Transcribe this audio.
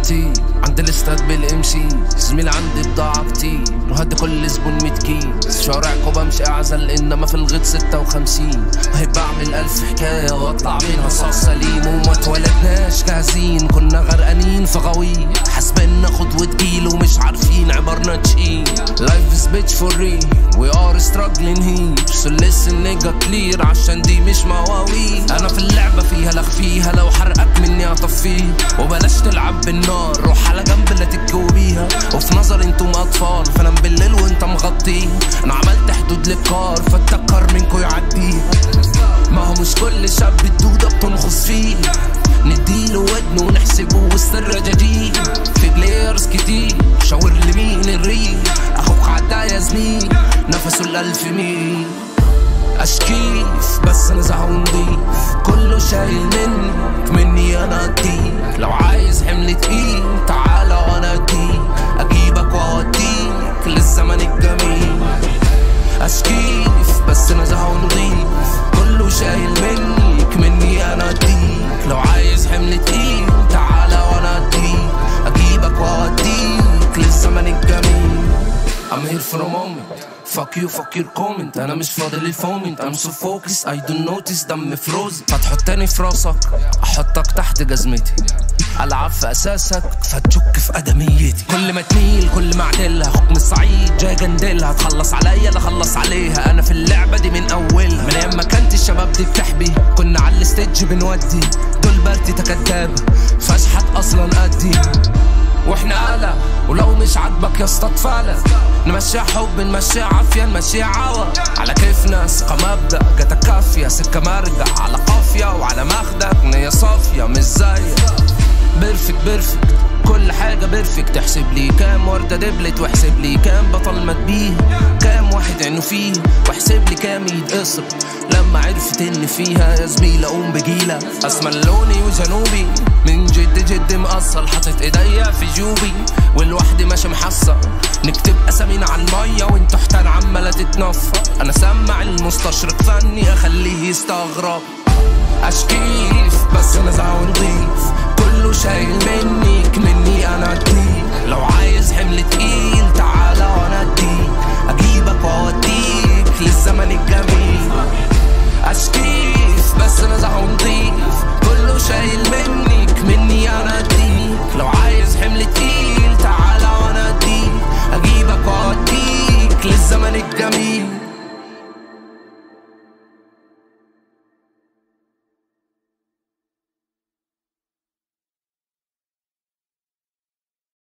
كتير عند الاستاد بالامشي زميل عندي بضاعة كتير وهدي كل زبون ميت كيس شوارعكم بمشي اعزل انما في الغيط ستة وخمسين وهي بعمل الف حكاية واطلع منها صاص سليم وما اتولدناش جاهزين كنا غرقانين في غويط حاسبين ناخد وتجيل ومش عارفين عبرنا تشيل Life is bitch for real We are struggling here So listen nigga clear عشان دي مش مواويل انا في اللعبة فيها لغ فيها لو حرقك مني اطفيه وبلاش تلعب بالنار روح على جنب لا تتجو بيها وفي نظر انتم اطفال فانام بالليل وانت مغطيه انا عملت حدود للكار فاتذكر منكو يعديها ما هو مش كل شاب الدودة بتنخص فيه نديله ودنه ونحسبه وسط الرجاجيل في بلايرز كتير شاور لمين الريل اخوك عدى يا زميل نفسه الالف ميل اشكيف بس انا زهق نضيف كله شايل منك مني انا اديك لو عايز حمل تقيل تعالى وانا اديك اجيبك واوديك للزمن الجميل اشكيف بس انا زهق نضيف كله شايل منك مني انا اديك لو عايز حمل تقيل تعالى وانا اديك اجيبك واوديك للزمن الجميل I'm here for a moment Fuck you, fuck your comment انا مش فاضي للفومنت I'm so focused I don't notice دم فروزن فتحطني في راسك احطك تحت جزمتي العب في اساسك فتشك في ادميتي كل ما تميل كل ما اعدلها حكم الصعيد جاي جندلها تخلص عليا لا اخلص عليها انا في اللعبه دي من اولها من ايام ما كانت الشباب دي بتحبي كنا على الستيج بنودي دول بارتي تكدابه فاشحت اصلا قدي واحنا قلق ولو مش عاجبك يا اسطى اتفعلى نمشيها حب نمشيها عافية نمشيها عوا على كيفنا ثقة مبدأ جاتك كافية سكة مرجع على قافية وعلى مخدك نية صافية مش زيك بيرفكت بيرفكت كل حاجة بيرفكت احسب لي كام وردة دبلت واحسب لي كام بطل ما تبيه كام واحد عينه فيه واحسب لي كام يتقصر لما عرفت ان فيها يا زميلة قوم بجيلة اسملوني وجنوبي من جد جد مقصر حاطط ايديا في جوبي والوحدي ماشي محصر نكتب اسامينا على المية وانتوا حتان عمالة تتنفر انا سمع المستشرق فني اخليه يستغرب اشكيف بس انا زعل نضيف كله شايل مني مني انا